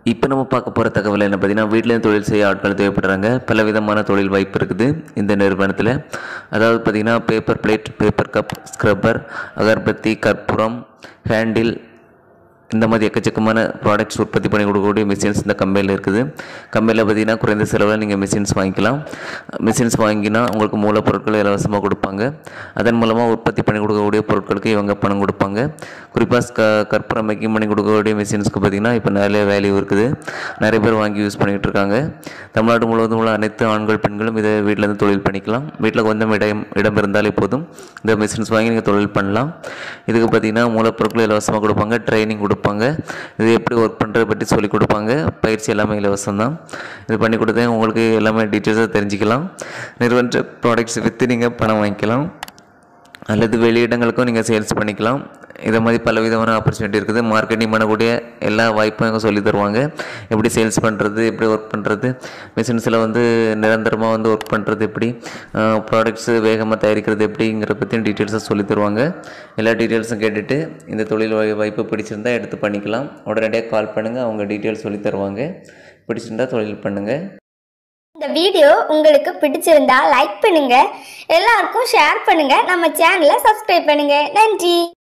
இப்போ நம்ம பார்க்க போகிற தகவல் என்ன பார்த்தீங்கன்னா வீட்டிலேருந்து தொழில் செய்ய ஆட்கள் தேவைப்படுறாங்க பல விதமான தொழில் வாய்ப்பு இருக்குது இந்த நிறுவனத்தில் அதாவது பார்த்தீங்கன்னா paper plate paper cup scrubber அகர்பத்தி கற்பூரம் ஹேண்டில் இந்த மாதிரி எக்கச்சக்கமான ப்ராடக்ட்ஸ் உற்பத்தி பண்ணி கொடுக்கக்கூடிய மிஷின்ஸ் இந்த கம்பெனியில் இருக்குது கம்பெனியில் பார்த்தீங்கன்னா குறைந்த செலவில் நீங்கள் மிஷின்ஸ் வாங்கிக்கலாம் மிஷின்ஸ் வாங்கினா உங்களுக்கு மூலப்பொருட்கள் இலவசமாக கொடுப்பாங்க அதன் மூலமாக உற்பத்தி பண்ணி கொடுக்கக்கூடிய பொருட்களுக்கு இவங்க பணம் கொடுப்பாங்க குறிப்பாக க கற்பூரம் மேக்கிங் பண்ணி கொடுக்கக்கூடிய மிஷின்ஸ்க்கு பார்த்தீங்கன்னா இப்போ நிறைய வேல்யூ இருக்குது நிறைய பேர் வாங்கி யூஸ் பண்ணிகிட்டு இருக்காங்க தமிழ்நாடு முழுவதும் உள்ள அனைத்து ஆண்கள் பெண்களும் இதை வீட்டிலேருந்து தொழில் பண்ணிக்கலாம் வீட்டில் கொஞ்சம் இடம் இடம் இருந்தாலே போதும் இந்த மிஷின்ஸ் வாங்கி நீங்கள் தொழில் பண்ணலாம் இதுக்கு பார்த்தீங்கன்னா மூலப்பொருட்கள் இலவசமாக கொடுப்பாங்க ட்ரைனிங் கொடுப்பாங்க இது எப்படி ஒர்க் பண்ணுறதை பற்றி சொல்லிக் கொடுப்பாங்க பயிற்சி எல்லாமே இலவசம் தான் இது பண்ணி கொடுத்தா உங்களுக்கு எல்லாமே டீட்டெயில்ஸாக தெரிஞ்சுக்கலாம் நிறுவன ப்ராடக்ட்ஸ் விற்று நீங்கள் பணம் வாங்கிக்கலாம் அல்லது வெளியிடங்களுக்கும் நீங்கள் சேல்ஸ் பண்ணிக்கலாம் இதை மாதிரி பல விதமான ஆப்பர்ச்சுனிட்டி இருக்குது மார்க்கெட்டிங் பண்ணக்கூடிய எல்லா வாய்ப்பும் இங்கே சொல்லி தருவாங்க எப்படி சேல்ஸ் பண்ணுறது எப்படி ஒர்க் பண்ணுறது மிஷின்ஸில் வந்து நிரந்தரமாக வந்து ஒர்க் பண்ணுறது எப்படி ப்ராடக்ட்ஸு வேகமாக தயாரிக்கிறது எப்படிங்கிற பற்றியும் டீட்டெயில்ஸாக சொல்லி தருவாங்க எல்லா டீட்டெயில்ஸும் கேட்டுட்டு இந்த தொழில் வாய்- வாய்ப்பு பிடிச்சிருந்தா எடுத்து பண்ணிக்கலாம் உடனடியாக கால் பண்ணுங்கள் அவங்க டீட்டெயில்ஸ் சொல்லி தருவாங்க பிடிச்சிருந்தா தொழில் பண்ணுங்கள் இந்த வீடியோ உங்களுக்கு பிடிச்சிருந்தா லைக் பண்ணுங்க எல்லாருக்கும் ஷேர் பண்ணுங்க நம்ம சேனலை சப்ஸ்கிரைப் பண்ணுங்க நன்றி